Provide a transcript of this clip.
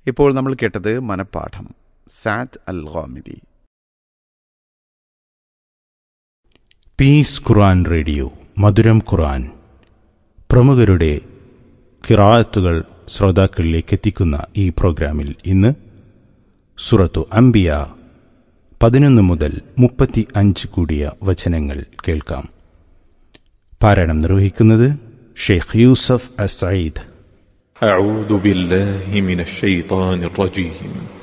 ഇപ്പോൾ നമ്മൾ കേട്ടത് മനപ്പാഠം Saad Al Ghamdi Peace Quran Radio മധുരം ഖുർആൻ പ്രമുഖരുടെ ഖിറാത്തുകൾ ശ്രോതാക്കളിലേക്ക് എത്തിക്കുന്ന ഈ പ്രോഗ്രാമിൽ ഇന്ന് സുറത്തു അംബിയ പതിനൊന്ന് മുതൽ മുപ്പത്തി അഞ്ച് കൂടിയ വചനങ്ങൾ കേൾക്കാം പാരായണം നിർവഹിക്കുന്നത് ഷെയ്ഖ് യൂസഫ് അസീദ് أعوذ بالله من الشيطان الرجيم